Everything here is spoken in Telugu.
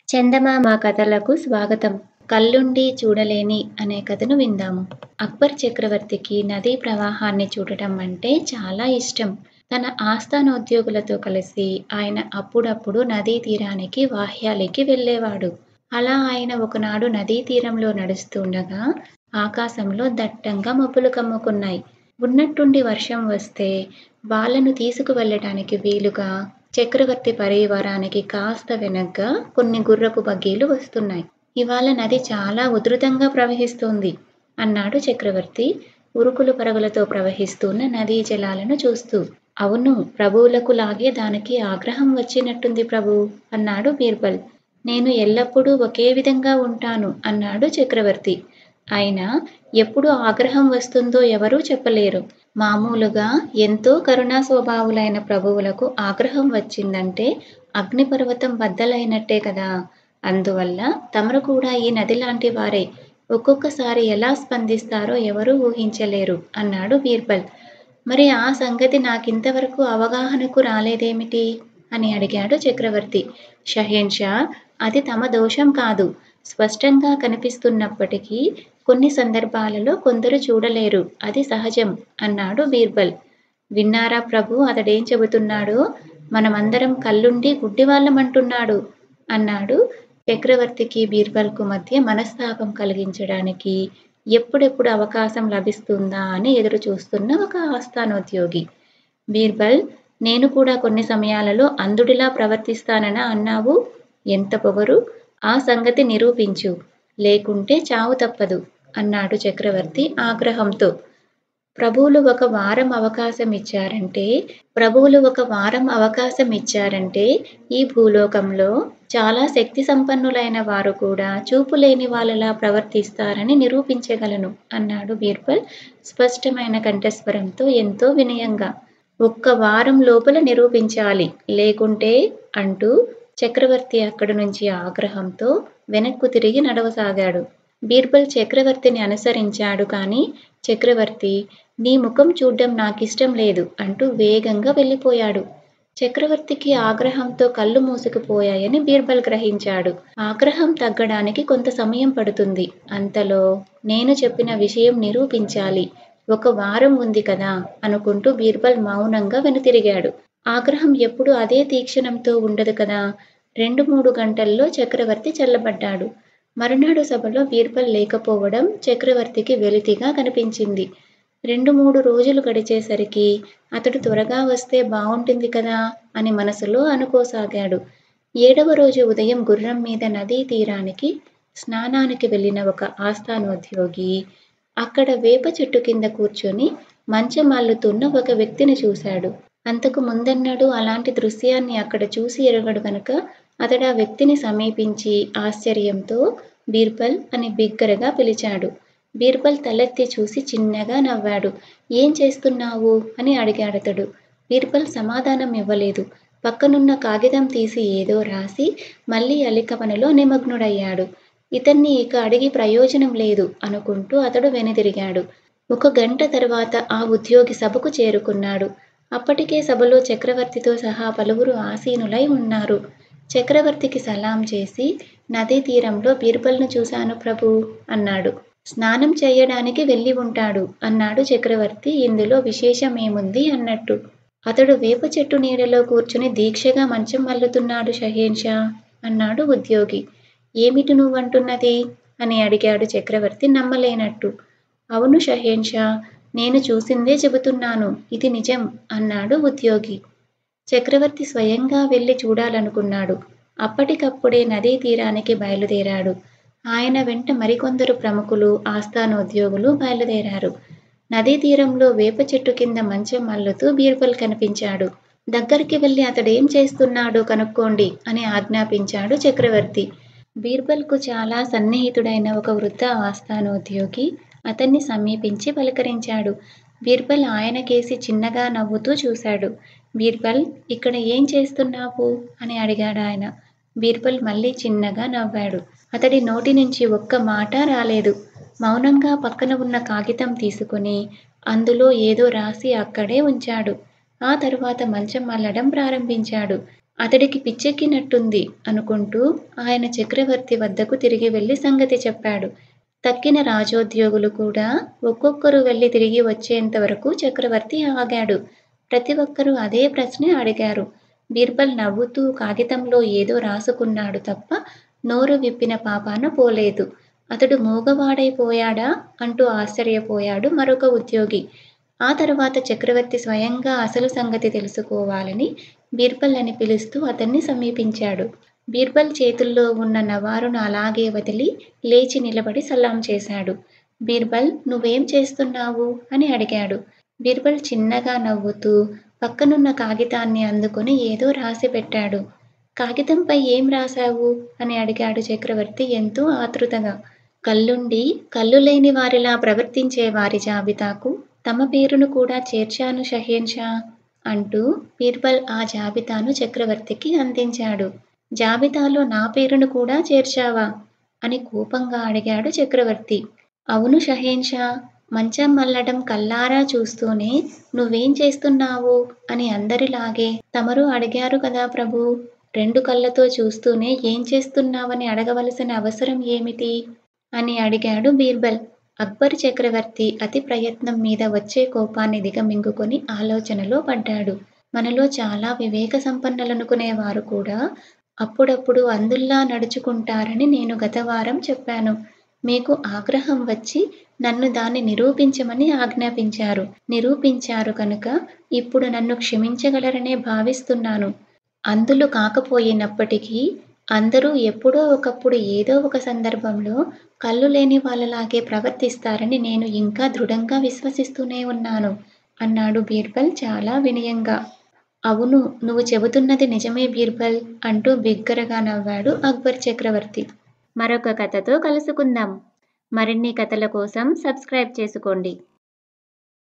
చందమామ కథలకు స్వాగతం కళ్ళుండి చూడలేని అనే కథను విందాము అక్బర్ చక్రవర్తికి నదీ ప్రవాహాన్ని చూడటం అంటే చాలా ఇష్టం తన ఆస్థానోద్యోగులతో కలిసి ఆయన అప్పుడప్పుడు నదీ తీరానికి వాహ్యాలికి వెళ్ళేవాడు అలా ఆయన ఒకనాడు నదీ తీరంలో నడుస్తుండగా ఆకాశంలో దట్టంగా మబ్బులు కమ్ముకున్నాయి ఉన్నట్టుండి వర్షం వస్తే వాళ్ళను తీసుకువెళ్ళటానికి వీలుగా చక్రవర్తి పరివారానికి కాస్త వెనగ్గా కొన్ని గుర్రపు బగ్గీలు వస్తున్నాయి ఇవాళ నది చాలా ఉధృతంగా ప్రవహిస్తోంది అన్నాడు చక్రవర్తి ఉరుకులు పరుగులతో ప్రవహిస్తున్న నదీ జలాలను చూస్తూ అవును ప్రభువులకు లాగే దానికి ఆగ్రహం వచ్చినట్టుంది ప్రభు అన్నాడు బీర్బల్ నేను ఎల్లప్పుడూ ఒకే విధంగా ఉంటాను అన్నాడు చక్రవర్తి అయినా ఎప్పుడు ఆగ్రహం వస్తుందో ఎవరూ చెప్పలేరు మామూలుగా ఎంతో కరుణా స్వభావులైన ప్రభువులకు ఆగ్రహం వచ్చిందంటే అగ్నిపర్వతం బద్దలైనట్టే కదా అందువల్ల తమరు కూడా ఈ నది లాంటి వారే ఒక్కొక్కసారి ఎలా స్పందిస్తారో ఎవరూ ఊహించలేరు అన్నాడు బీర్బల్ మరి ఆ సంగతి నాకింతవరకు అవగాహనకు రాలేదేమిటి అని అడిగాడు చక్రవర్తి షహేన్షా అది తమ దోషం కాదు స్పష్టంగా కనిపిస్తున్నప్పటికీ కొన్ని సందర్భాలలో కొందరు చూడలేరు అది సహజం అన్నాడు బీర్బల్ విన్నారా ప్రభు అతడేం చెబుతున్నాడో మనమందరం కళ్ళుండి గుడ్డివాళ్ళమంటున్నాడు అన్నాడు చక్రవర్తికి బీర్బల్కు మధ్య మనస్తాపం కలిగించడానికి ఎప్పుడెప్పుడు అవకాశం లభిస్తుందా అని ఎదురు చూస్తున్న ఒక ఆస్థానోద్యోగి బీర్బల్ నేను కూడా కొన్ని సమయాలలో అంధుడిలా ప్రవర్తిస్తాననా అన్నావు ఎంత పొగరు ఆ సంగతి నిరూపించు లేకుంటే చావు తప్పదు అన్నాడు చక్రవర్తి ఆగ్రహంతో ప్రభువులు ఒక వారం అవకాశం ఇచ్చారంటే ప్రభువులు ఒక వారం అవకాశం ఇచ్చారంటే ఈ భూలోకంలో చాలా శక్తి సంపన్నులైన వారు కూడా చూపు లేని వాళ్ళలా ప్రవర్తిస్తారని నిరూపించగలను అన్నాడు బీర్బల్ స్పష్టమైన కంఠస్వరంతో ఎంతో వినయంగా ఒక్క వారం లోపల నిరూపించాలి లేకుంటే అంటూ చక్రవర్తి అక్కడి నుంచి ఆగ్రహంతో వెనక్కు తిరిగి నడవసాగాడు బీర్బల్ చక్రవర్తిని అనుసరించాడు కానీ చక్రవర్తి నీ ముఖం చూడ్డం నాకిష్టం లేదు అంటూ వేగంగా వెళ్ళిపోయాడు చక్రవర్తికి ఆగ్రహంతో కళ్ళు మూసుకుపోయాయని బీర్బల్ గ్రహించాడు ఆగ్రహం తగ్గడానికి కొంత సమయం పడుతుంది అంతలో నేను చెప్పిన విషయం నిరూపించాలి ఒక వారం ఉంది కదా అనుకుంటూ బీర్బల్ మౌనంగా వెనుతిరిగాడు ఆగ్రహం ఎప్పుడు అదే తీక్షణంతో ఉండదు కదా రెండు మూడు గంటల్లో చక్రవర్తి చల్లబడ్డాడు మరునాడు సభలో బీర్బల్ లేకపోవడం చక్రవర్తికి వెలితిగా కనిపించింది రెండు మూడు రోజులు గడిచేసరికి అతడు త్వరగా వస్తే బాగుంటుంది కదా అని మనసులో అనుకోసాగాడు ఏడవ రోజు ఉదయం గుర్రం మీద నదీ తీరానికి స్నానానికి వెళ్ళిన ఒక ఆస్థానోద్యోగి అక్కడ వేప చెట్టు కింద కూర్చొని మంచం అల్లుతున్న ఒక వ్యక్తిని చూశాడు అంతకు ముందెన్నడూ అలాంటి దృశ్యాన్ని అక్కడ చూసి ఎరగడు కనుక అతడు ఆ వ్యక్తిని సమీపించి ఆశ్చర్యంతో బీర్బల్ అని బిగ్గరగా పిలిచాడు బీర్బల్ తలెత్తి చూసి చిన్నగా నవ్వాడు ఏం చేస్తున్నావు అని అడిగాడతడు బీర్బల్ సమాధానం ఇవ్వలేదు పక్కనున్న కాగితం తీసి ఏదో రాసి మళ్ళీ అలిక పనిలో నిమగ్నుడయ్యాడు ఇతన్ని ఇక అడిగి ప్రయోజనం లేదు అనుకుంటూ అతడు వెనుదిరిగాడు ఒక గంట తర్వాత ఆ ఉద్యోగి సభకు చేరుకున్నాడు అప్పటికే సభలో చక్రవర్తితో సహా పలువురు ఆసీనులై ఉన్నారు చక్రవర్తికి సలాం చేసి నదీ తీరంలో బీర్బల్ను చూశాను ప్రభు అన్నాడు స్నానం చేయడానికి వెళ్ళి ఉంటాడు అన్నాడు చక్రవర్తి ఇందులో విశేషమేముంది అన్నట్టు అతడు వేప చెట్టు నీడలో కూర్చుని దీక్షగా మంచం మల్లుతున్నాడు షహేన్షా అన్నాడు ఉద్యోగి ఏమిటి నువ్వంటున్నది అని అడిగాడు చక్రవర్తి నమ్మలేనట్టు అవును షహేన్షా నేను చూసిందే చెబుతున్నాను ఇది నిజం అన్నాడు ఉద్యోగి చక్రవర్తి స్వయంగా వెళ్ళి చూడాలనుకున్నాడు అప్పటికప్పుడే నదీ తీరానికి బయలుదేరాడు ఆయన వెంట మరికొందరు ప్రముఖులు ఆస్థానోద్యోగులు బయలుదేరారు నదీ తీరంలో వేప చెట్టు కింద మంచం మల్లుతూ బీర్బల్ కనిపించాడు దగ్గరికి వెళ్ళి అతడేం చేస్తున్నాడో కనుక్కోండి అని ఆజ్ఞాపించాడు చక్రవర్తి బీర్బల్కు చాలా సన్నిహితుడైన ఒక వృద్ధ ఆస్థానోద్యోగి అతన్ని సమీపించి పలకరించాడు బీర్బల్ ఆయనకేసి చిన్నగా నవ్వుతూ చూశాడు బీర్బల్ ఇక్కడ ఏం చేస్తున్నావు అని అడిగాడు ఆయన బీర్బల్ మళ్ళీ చిన్నగా నవ్వాడు అతడి నోటి నుంచి ఒక్క మాట రాలేదు మౌనంగా పక్కన ఉన్న కాగితం తీసుకుని అందులో ఏదో రాసి అక్కడే ఉంచాడు ఆ తరువాత మంచం మల్లడం ప్రారంభించాడు అతడికి పిచ్చెక్కినట్టుంది అనుకుంటూ ఆయన చక్రవర్తి వద్దకు తిరిగి వెళ్ళి సంగతి చెప్పాడు. తక్కిన రాజోద్యోగులు కూడా ఒక్కొక్కరు వెళ్ళి తిరిగి వచ్చేంత వరకు చక్రవర్తి ఆగాడు. ప్రతి ఒక్కరూ అదే ప్రశ్నే అడిగారు. బీర్బల్ నవ్వుతూ కాగితంలో ఏదో రాసుకున్నాడు తప్ప నోరు విప్పిన పాపాన పోలేదు. అతడు మూగవాడైపోయాడా అంటూ ఆశ్చర్యపోయాడు మరొక ఉద్యోగి. ఆ తరువాత చక్రవర్తి స్వయంగా అసలు సంగతి తెలుసుకోవాలని బీర్బల్ అని పిలుస్తూ అతన్ని సమీపించాడు. బీర్బల్ చేతుల్లో ఉన్న నవారును అలాగే వదిలి లేచి నిలబడి సలాం చేశాడు. బీర్బల్ నువ్వేం చేస్తున్నావు? అని అడిగాడు. బీర్బల్ చిన్నగా నవ్వుతూ పక్కనున్న కాగితాన్ని అందుకొని ఏదో రాసిపెట్టాడు. కాగితంపై ఏం రాశావు? అని అడిగాడు చక్రవర్తి ఎంతో ఆతృతగా. కళ్ళుండి కళ్ళులేని వారిలా ప్రవర్తించే వారి జాబితాకు తమ పేరును కూడా చేర్చాను షహేన్షా అంటూ బీర్బల్ ఆ జాబితాను చక్రవర్తికి అందించాడు. జాబితాలో నా పేరును కూడా చేర్చావా? అని కోపంగా అడిగాడు చక్రవర్తి. అవును షహేన్షా మంచం మల్లడం కళ్ళారా చూస్తూనే నువ్వేం చేస్తున్నావు? అని అందరిలాగే తమరు అడిగారు కదా ప్రభూ! రెండు కళ్ళతో చూస్తూనే ఏం చేస్తున్నావని అడగవలసిన అవసరం ఏమిటి? అని అడిగాడు బీర్బల్. అక్బర్ చక్రవర్తి అతి ప్రయత్నం మీద వచ్చే కోపాన్ని దిగమింగుకొని ఆలోచనలో పడ్డాడు. మనలో చాలా వివేక సంపన్నులనుకునేవారు కూడా అప్పుడప్పుడు అంధుల్లా నడుచుకుంటారని నేను గతవారం చెప్పాను. మీకు ఆగ్రహం వచ్చి నన్ను దాన్ని నిరూపించమని ఆజ్ఞాపించారు. నిరూపించారు కనుక ఇప్పుడు నన్ను క్షమించగలరనే భావిస్తున్నాను. అంధులు కాకపోయినప్పటికీ అందరూ ఎప్పుడో ఒకప్పుడు ఏదో ఒక సందర్భంలో కళ్ళు లేని వాళ్ళలాగే ప్రవర్తిస్తారని నేను ఇంకా దృఢంగా విశ్వసిస్తూనే ఉన్నాను అన్నాడు బీర్బల్ చాలా వినయంగా. అవును నువ్వు చెబుతున్నది నిజమే బీర్బల్ అంటూ బిగ్గరగా నవ్వాడు అక్బర్ చక్రవర్తి. మరొక కథతో కలుసుకుందాం. మరిన్ని కథల కోసం సబ్స్క్రైబ్ చేసుకోండి.